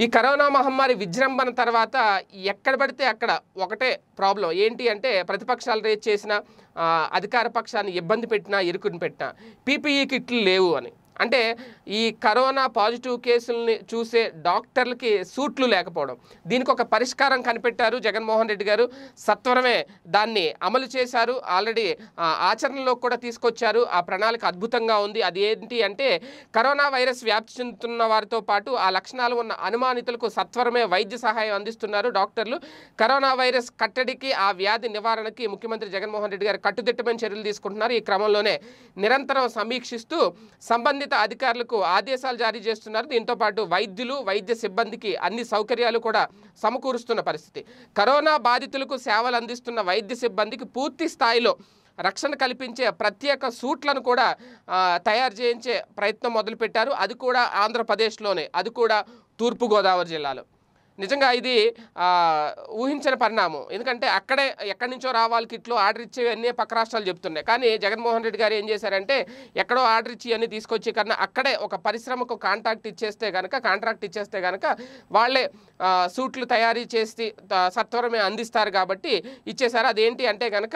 ఈ కరోనా మహమ్మారి విజృంభణ తర్వాత ఎక్కడ పడితే అక్కడ ఒకటే ప్రాబ్లం ఏంటి అంటే ప్రతిపక్షాలు రేట్ చేసిన ఆ, అధికార పక్షాన్ని ఇబ్బంది పెట్టినా ఇరుకుని పెట్టినా పీపీఈ కిట్లు లేవు అని అంటే ఈ కరోనా పాజిటివ్ కేసుల్ని చూసే డాక్టర్లకి సూట్లు లేకపోవడం దీనికి ఒక పరిష్కారం కనిపెట్టారు జగన్మోహన్ రెడ్డి గారు సత్వరమే దాన్ని అమలు చేశారు ఆల్రెడీ ఆ, ఆచరణలో కూడా తీసుకొచ్చారు ఆ ప్రణాళిక అద్భుతంగా ఉంది అది ఏంటి అంటే కరోనా వైరస్ వ్యాప్తి చెందుతున్న వారితో పాటు ఆ లక్షణాలు ఉన్న అనుమానితులకు సత్వరమే వైద్య సహాయం అందిస్తున్నారు డాక్టర్లు కరోనా వైరస్ కట్టడికి ఆ వ్యాధి నివారణకి ముఖ్యమంత్రి జగన్మోహన్ రెడ్డి గారు కట్టుదిట్టమైన చర్యలు తీసుకుంటున్నారు ఈ క్రమంలోనే నిరంతరం సమీక్షిస్తూ సంబంధిత అధికారులకు ఆదేశాలు జారీ చేస్తున్నారు దీంతో పాటు వైద్యులు వైద్య సిబ్బందికి అన్ని సౌకర్యాలు కూడా సమకూరుస్తున్న పరిస్థితి కరోనా బాధితులకు సేవలు అందిస్తున్న వైద్య సిబ్బందికి పూర్తి స్థాయిలో రక్షణ కల్పించే ప్రత్యేక సూట్లను కూడా ఆ, తయారు చేయించే ప్రయత్నం మొదలుపెట్టారు అది కూడా ఆంధ్రప్రదేశ్లోనే అది కూడా తూర్పుగోదావరి జిల్లాలో నిజంగా ఇది ఆ, ఊహించని పరిణామం ఎందుకంటే అక్కడే ఎక్కడి నుంచో రావాలి కిట్లు ఆర్డర్ ఇచ్చేవి అన్నీ పక్క రాష్ట్రాలు చెప్తున్నాయి కానీ జగన్మోహన్ రెడ్డి గారు ఏం చేశారంటే ఎక్కడో ఆర్డర్ ఇచ్చి అన్ని తీసుకొచ్చి కన్నా అక్కడే ఒక పరిశ్రమకు కాంట్రాక్ట్ ఇచ్చేస్తే కనుక కాంట్రాక్ట్ ఇచ్చేస్తే కనుక వాళ్ళే ఆ, సూట్లు తయారీ చేసి త- సత్వరమే అందిస్తారు కాబట్టి ఇచ్చేశారు అదేంటి అంటే కనుక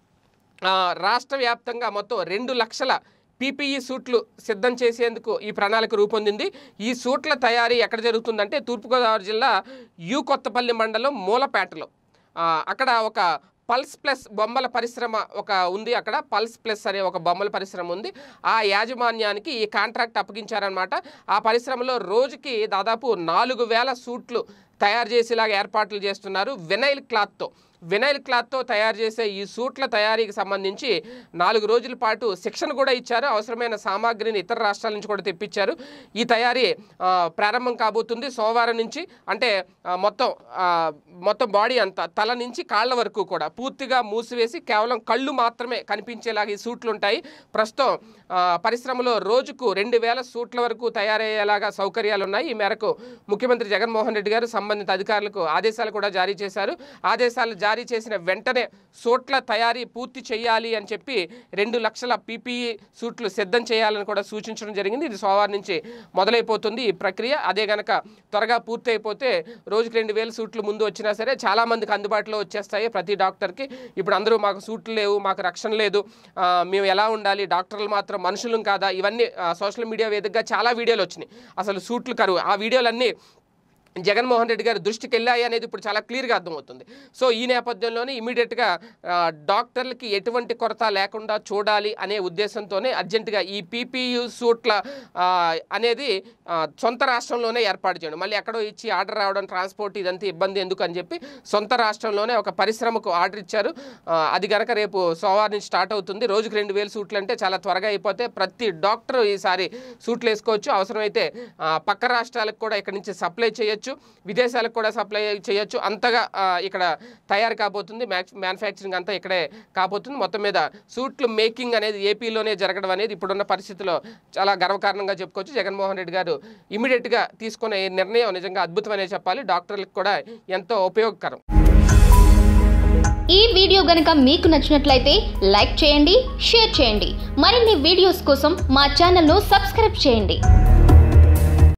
ఆ, రాష్ట్ర వ్యాప్తంగా మొత్తం రెండు లక్షల పీపీఈ సూట్లు సిద్ధం చేసేందుకు ఈ ప్రణాళిక రూపొందింది ఈ సూట్ల తయారీ ఎక్కడ జరుగుతుందంటే తూర్పుగోదావరి జిల్లా యు కొత్తపల్లి మండలం మూలపేటలో ఆ, అక్కడ ఒక పల్స్ ప్లస్ బొమ్మల పరిశ్రమ ఒక ఉంది అక్కడ పల్స్ ప్లస్ అనే ఒక బొమ్మల పరిశ్రమ ఉంది ఆ యాజమాన్యానికి ఈ కాంట్రాక్ట్ అప్పగించారనమాట ఆ పరిశ్రమలో రోజుకి దాదాపు నాలుగు వేల సూట్లు తయారు చేసేలాగా ఏర్పాట్లు చేస్తున్నారు వినైల్ క్లాత్తో వినైల్ క్లాత్తో తయారు చేసే ఈ సూట్ల తయారీకి సంబంధించి నాలుగు రోజుల పాటు శిక్షణ కూడా ఇచ్చారు అవసరమైన సామాగ్రిని ఇతర రాష్ట్రాల నుంచి కూడా తెప్పించారు ఈ తయారీ ఆ, ప్రారంభం కాబోతుంది సోమవారం నుంచి అంటే ఆ, మొత్తం ఆ, మొత్తం బాడీ అంతా తల నుంచి కాళ్ళ వరకు కూడా పూర్తిగా మూసివేసి కేవలం కళ్ళు మాత్రమే కనిపించేలాగా ఈ సూట్లు ఉంటాయి ప్రస్తుతం ఆ, పరిశ్రమలో రోజుకు రెండు వేల సూట్ల వరకు తయారయ్యేలాగా సౌకర్యాలు ఉన్నాయి ఈ మేరకు ముఖ్యమంత్రి జగన్మోహన్ రెడ్డి గారు సంబంధిత అధికారులకు ఆదేశాలు కూడా జారీ చేశారు ఆదేశాలు జారీ చేసిన వెంటనే సూట్ల తయారీ పూర్తి చేయాలి అని చెప్పి రెండు లక్షల పీపీఈ సూట్లు సిద్ధం చేయాలని కూడా సూచించడం జరిగింది ఇది సోమవారం నుంచి మొదలైపోతుంది ఈ ప్రక్రియ అదే గనక త్వరగా పూర్తి అయిపోతే రోజుకి రెండు వేల సూట్లు ముందు వచ్చినా సరే చాలా మందికి అందుబాటులో వచ్చేస్తాయి ప్రతి డాక్టర్కి ఇప్పుడు అందరూ మాకు సూట్లు లేవు మాకు రక్షణ లేదు ఆ, మేము ఎలా ఉండాలి డాక్టర్లు మాత్రం మనుషులం కాదా ఇవన్నీ ఆ, సోషల్ మీడియా వేదికగా చాలా వీడియోలు వచ్చినాయి అసలు సూట్లు కరువు ఆ వీడియోలన్నీ జగన్మోహన్ రెడ్డి గారి దృష్టికి వెళ్ళాయి అనేది ఇప్పుడు చాలా క్లియర్గా అర్థమవుతుంది సో ఈ నేపథ్యంలోనే ఇమీడియట్గా డాక్టర్లకి ఎటువంటి కొరత లేకుండా చూడాలి అనే ఉద్దేశంతోనే అర్జెంటుగా ఈ పీపీయూ సూట్ల ఆ, అనేది ఆ, సొంత రాష్ట్రంలోనే ఏర్పాటు చేయడం మళ్ళీ ఎక్కడో ఇచ్చి ఆర్డర్ రావడం ట్రాన్స్పోర్ట్ ఇదంతా ఇబ్బంది ఎందుకు అని చెప్పి సొంత రాష్ట్రంలోనే ఒక పరిశ్రమకు ఆర్డర్ ఇచ్చారు ఆ, అది గనక రేపు సోమవారం నుంచి స్టార్ట్ అవుతుంది రోజుకి రెండు వేలు సూట్లు అంటే చాలా త్వరగా అయిపోతే ప్రతి డాక్టర్ ఈసారి సూట్లు వేసుకోవచ్చు అవసరమైతే ఆ, పక్క రాష్ట్రాలకు కూడా ఇక్కడ నుంచి సప్లై చేయొచ్చు విదేశాలకు కూడా సప్లై చేయొచ్చు అంతగా ఆ, ఇక్కడ తయారు కాబోతుంది మ్యానుఫ్యాక్చరింగ్ అంతా ఇక్కడే కాబోతుంది మొత్తం మీద సూట్లు మేకింగ్ అనేది ఏపీలోనే జరగడం అనేది ఇప్పుడున్న పరిస్థితిలో చాలా గర్వకారణంగా చెప్పుకోవచ్చు జగన్మోహన్ రెడ్డి గారు ఇమీడియట్గా తీసుకునే ఈ నిర్ణయం నిజంగా అద్భుతమనే చెప్పాలి డాక్టర్లకు కూడా ఎంతో ఉపయోగకరం ఈ వీడియో గనుక మీకు నచ్చినట్లయితే లైక్ చేయండి షేర్ చేయండి మరిన్ని వీడియోస్ కోసం మా ఛానల్ను సబ్స్క్రైబ్ చేయండి